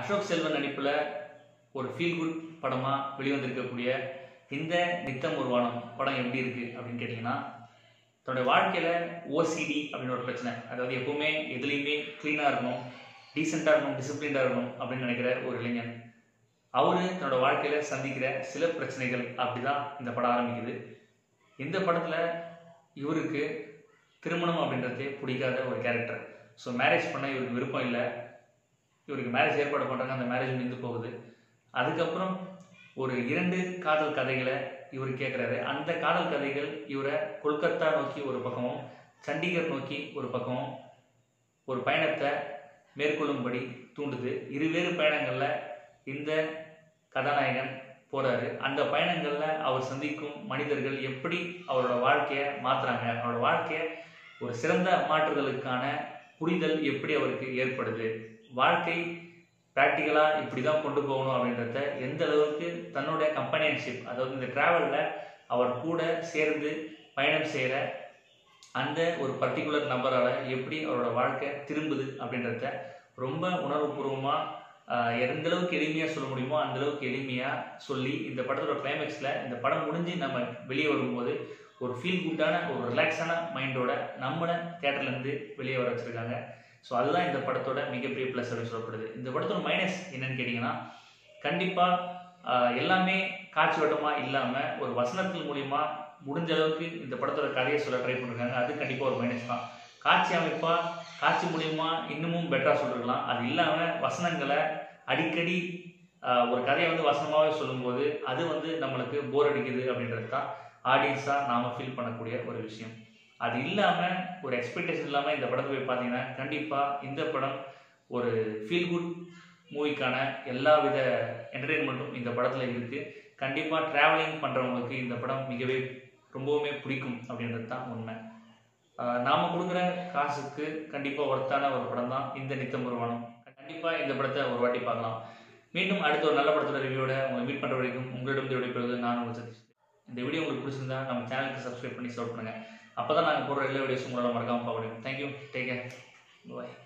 அசோக் செல்வன் நடிப்பில் ஒரு feel good படமாக வெளிவந்திருக்கக்கூடிய இந்த நித்தம் ஒரு வானம் படம் எப்படி இருக்குது அப்படின்னு கேட்டிங்கன்னா தன்னுடைய வாழ்க்கையில் ஓசிடி அப்படின்னு ஒரு பிரச்சனை அதாவது எப்பவுமே எதுலேயுமே க்ளீனாக இருக்கணும் டீசெண்டாக இருக்கணும் டிசிப்ளின்டாக இருக்கணும் அப்படின்னு நினைக்கிற ஒரு இளைஞன் அவரு தன்னோட வாழ்க்கையில் சந்திக்கிற சில பிரச்சனைகள் அப்படி தான் இந்த படம் ஆரம்பிக்குது இந்த படத்தில் இவருக்கு திருமணம் அப்படின்றதே பிடிக்காத ஒரு கேரக்டர் ஸோ மேரேஜ் பண்ண இவருக்கு விருப்பம் இல்லை இவருக்கு மேரேஜ் ஏற்பாடு பண்ணுறாங்க அந்த மேரேஜ் நின்று போகுது அதுக்கப்புறம் ஒரு இரண்டு காதல் கதைகளை இவர் கேட்குறாரு அந்த காதல் கதைகள் இவரை கொல்கத்தா நோக்கி ஒரு பக்கமும் சண்டிகர் நோக்கி ஒரு பக்கமும் ஒரு பயணத்தை மேற்கொள்ளும்படி தூண்டுது இருவேறு பயணங்களில் இந்த கதாநாயகன் போறாரு அந்த பயணங்களில் அவர் சந்திக்கும் மனிதர்கள் எப்படி அவரோட வாழ்க்கையை மாத்துறாங்க அவரோட வாழ்க்கையை ஒரு சிறந்த மாற்றுதலுக்கான புரிதல் எப்படி அவருக்கு ஏற்படுது வாழ்க்கை ப்ராக்டிக்கலாக இப்படி தான் கொண்டு போகணும் அப்படின்றத எந்த அளவுக்கு தன்னுடைய கம்பெனியன்ஷிப் அதாவது இந்த ட்ராவலில் அவர் கூட சேர்ந்து பயணம் செய்கிற அந்த ஒரு பர்டிகுலர் நபரால் எப்படி அவரோட வாழ்க்கை திரும்புது அப்படின்றத ரொம்ப உணர்வுபூர்வமாக எந்த அளவுக்கு எளிமையாக சொல்ல முடியுமோ அந்த அளவுக்கு எளிமையாக சொல்லி இந்த படத்தோட கிளைமேக்ஸில் இந்த படம் முடிஞ்சு நம்ம வெளியே வரும்போது ஒரு ஃபீல் குட்டான ஒரு ரிலாக்ஸான மைண்டோட நம்மளை தேட்டர்லேருந்து வெளியே வர வச்சுருக்காங்க ஸோ அதுதான் இந்த படத்தோட மிகப்பெரிய ப்ளஸ் அப்படின்னு சொல்லப்படுது இந்த படத்தோட மைனஸ் என்னன்னு கேட்டிங்கன்னா கண்டிப்பாக எல்லாமே காட்சி வட்டமாக இல்லாமல் ஒரு வசனத்தின் மூலிமா முடிஞ்ச அளவுக்கு இந்த படத்தோட கதையை சொல்ல ட்ரை பண்ணிருக்காங்க அது கண்டிப்பாக ஒரு மைனஸ் தான் காட்சி அமைப்பாக காட்சி மூலியமா இன்னமும் பெட்டராக சொல்லிருக்கலாம் அது இல்லாமல் வசனங்களை அடிக்கடி ஒரு கதையை வந்து வசனமாகவே சொல்லும்போது அது வந்து நம்மளுக்கு போர் அடிக்குது அப்படின்றது தான் ஆடியன்ஸாக நாம் ஃபீல் பண்ணக்கூடிய ஒரு விஷயம் அது இல்லாமல் ஒரு எக்ஸ்பெக்டேஷன் இல்லாமல் இந்த படத்தை போய் பார்த்தீங்கன்னா கண்டிப்பாக இந்த படம் ஒரு ஃபீல் குட் மூவிக்கான எல்லா வித என்டர்டெயின்மெண்ட்டும் இந்த படத்தில் இருக்குது கண்டிப்பாக ட்ராவலிங் பண்ணுறவங்களுக்கு இந்த படம் மிகவே ரொம்பவுமே பிடிக்கும் அப்படின்றது தான் உண்மை நாம் கொடுக்குற காசுக்கு கண்டிப்பாக ஒர்த்தான ஒரு படம் தான் இந்த நித்தம் ஒருவனம் கண்டிப்பாக இந்த படத்தை ஒரு வாட்டி பார்க்கலாம் மீண்டும் அடுத்த ஒரு நல்ல படத்தோட ரிவ்யூவோட உங்களை மீட் பண்ணுற வரைக்கும் உங்களிடம் விடைபெறுவது நான் உங்கள் சதீஷ் இந்த வீடியோ உங்களுக்கு பிடிச்சிருந்தா நம்ம சேனலுக்கு சப்ஸ்கிரைப் பண்ணி சப்போர்ட் பண்ணுங்கள் அப்போ தான் நாங்கள் போடுற எல்லா வீடியோஸும் உங்களால் மறக்காமல் பார்க்க முடியும் தேங்க்யூ டேக் கேர் பாய்